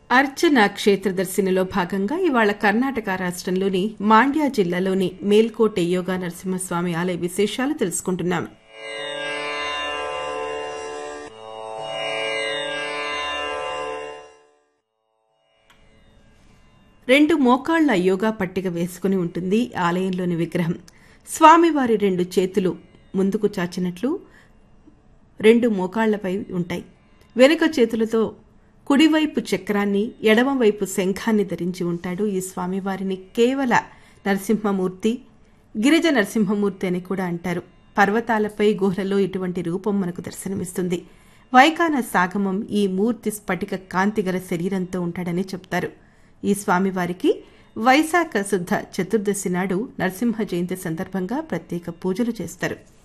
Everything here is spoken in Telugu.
అర్చన క్షేత్ర దర్శనలో భాగంగా ఇవాళ కర్ణాటక రాష్ట్రంలోని మాండ్యా జిల్లాలోని మేల్కోటె యోగా నరసింహస్వామి ఆలయ విశేషాలు తెలుసుకుంటున్నాం రెండు మోకాళ్ల యోగా పట్టిక వేసుకుని ఉంటుంది ఆలయంలోని విగ్రహం స్వామివారి రెండు చేతులు ముందుకు చాచినట్లు రెండు మోకాళ్లపై ఉంటాయి వెనుక చేతులతో కుడివైపు చక్రాన్ని ఎడమవైపు శంఖాన్ని ధరించి ఉంటాడు ఈ స్వామివారిని కేవల నరసింహమూర్తి గిరిజ నరసింహమూర్తి అని కూడా అంటారు పర్వతాలపై గుహలలో ఇటువంటి రూపం మనకు దర్శనమిస్తుంది వైకాన సాగమం ఈ మూర్తి స్ఫటిక కాంతిగల శరీరంతో ఉంటాడని చెప్తారు ఈ స్వామివారికి వైశాఖ శుద్ధ చతుర్దశి నాడు నరసింహ జయంతి సందర్భంగా ప్రత్యేక పూజలు చేస్తారు